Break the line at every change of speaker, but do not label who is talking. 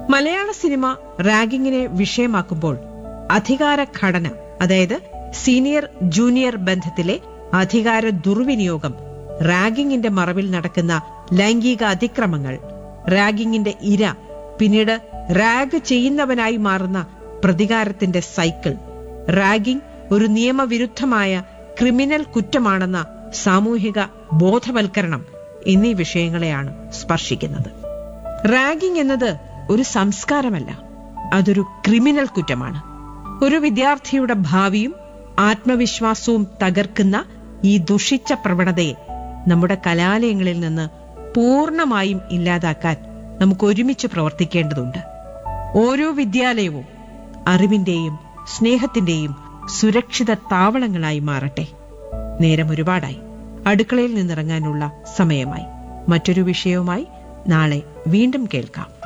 മലയാള സിനിമ റാഗിങ്ങിനെ വിഷയമാക്കുമ്പോൾ അധികാര ഘടന അതായത് സീനിയർ ജൂനിയർ ബന്ധത്തിലെ അധികാര ദുർവിനിയോഗം റാഗിങ്ങിന്റെ മറവിൽ നടക്കുന്ന ലൈംഗിക അതിക്രമങ്ങൾ റാഗിങ്ങിന്റെ ഇര പിന്നീട് റാഗ് ചെയ്യുന്നവനായി മാറുന്ന പ്രതികാരത്തിന്റെ സൈക്കിൾ റാഗിംഗ് ഒരു നിയമവിരുദ്ധമായ ക്രിമിനൽ കുറ്റമാണെന്ന സാമൂഹിക ബോധവൽക്കരണം എന്നീ വിഷയങ്ങളെയാണ് സ്പർശിക്കുന്നത് റാഗിംഗ് എന്നത് ഒരു സംസ്കാരമല്ല അതൊരു ക്രിമിനൽ കുറ്റമാണ് ഒരു വിദ്യാർത്ഥിയുടെ ഭാവിയും ആത്മവിശ്വാസവും തകർക്കുന്ന ഈ ദുഷിച്ച പ്രവണതയെ നമ്മുടെ കലാലയങ്ങളിൽ നിന്ന് പൂർണ്ണമായും ഇല്ലാതാക്കാൻ നമുക്ക് ഒരുമിച്ച് പ്രവർത്തിക്കേണ്ടതുണ്ട് ഓരോ വിദ്യാലയവും അറിവിന്റെയും സ്നേഹത്തിന്റെയും സുരക്ഷിത താവളങ്ങളായി മാറട്ടെ നേരം ഒരുപാടായി അടുക്കളയിൽ നിന്നിറങ്ങാനുള്ള സമയമായി മറ്റൊരു വിഷയവുമായി നാളെ വീണ്ടും കേൾക്കാം